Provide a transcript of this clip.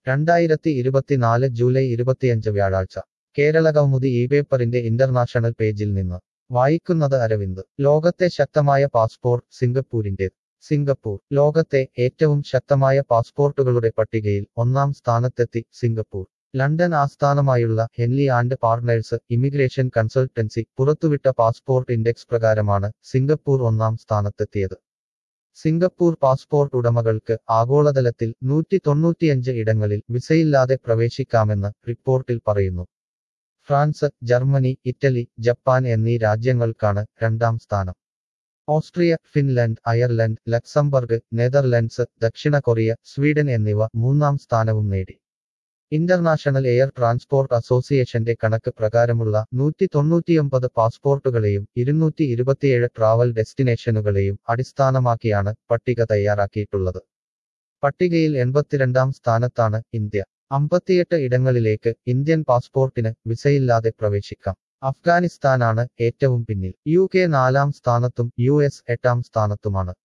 രണ്ടായിരത്തി ഇരുപത്തിനാല് ജൂലൈ ഇരുപത്തിയഞ്ച് വ്യാഴാഴ്ച കേരള കൗമുദി ഈ പേപ്പറിന്റെ ഇന്റർനാഷണൽ പേജിൽ നിന്ന് വായിക്കുന്നത് അരവിന്ദ് ലോകത്തെ ശക്തമായ പാസ്പോർട്ട് സിംഗപ്പൂരിന്റേത് സിംഗപ്പൂർ ലോകത്തെ ഏറ്റവും ശക്തമായ പാസ്പോർട്ടുകളുടെ പട്ടികയിൽ ഒന്നാം സ്ഥാനത്തെത്തി സിംഗപ്പൂർ ലണ്ടൻ ആസ്ഥാനമായുള്ള Henley and Partners immigration consultancy പുറത്തുവിട്ട പാസ്പോർട്ട് ഇൻഡെക്സ് പ്രകാരമാണ് സിംഗപ്പൂർ ഒന്നാം സ്ഥാനത്തെത്തിയത് സിംഗപ്പൂർ പാസ്പോർട്ട് ഉടമകൾക്ക് ആഗോളതലത്തിൽ നൂറ്റി തൊണ്ണൂറ്റിയഞ്ച് ഇടങ്ങളിൽ വിസയില്ലാതെ പ്രവേശിക്കാമെന്ന് റിപ്പോർട്ടിൽ പറയുന്നു ഫ്രാൻസ് ജർമ്മനി ഇറ്റലി ജപ്പാൻ എന്നീ രാജ്യങ്ങൾക്കാണ് രണ്ടാം സ്ഥാനം Austria Finland Ireland Luxembourg Netherlands ദക്ഷിണ കൊറിയ സ്വീഡൻ എന്നിവ മൂന്നാം സ്ഥാനവും നേടി ഇന്റർനാഷണൽ എയർ ട്രാൻസ്പോർട്ട് അസോസിയേഷന്റെ കണക്ക് പ്രകാരമുള്ള നൂറ്റി തൊണ്ണൂറ്റിയൊമ്പത് പാസ്പോർട്ടുകളെയും ഇരുന്നൂറ്റി ഇരുപത്തിയേഴ് ട്രാവൽ ഡെസ്റ്റിനേഷനുകളെയും അടിസ്ഥാനമാക്കിയാണ് പട്ടിക തയ്യാറാക്കിയിട്ടുള്ളത് പട്ടികയിൽ എൺപത്തിരണ്ടാം സ്ഥാനത്താണ് ഇന്ത്യ അമ്പത്തിയെട്ട് ഇടങ്ങളിലേക്ക് ഇന്ത്യൻ പാസ്പോർട്ടിന് വിസയില്ലാതെ പ്രവേശിക്കാം അഫ്ഗാനിസ്ഥാനാണ് ഏറ്റവും പിന്നിൽ യു കെ നാലാം സ്ഥാനത്തും യു എസ് എട്ടാം സ്ഥാനത്തുമാണ്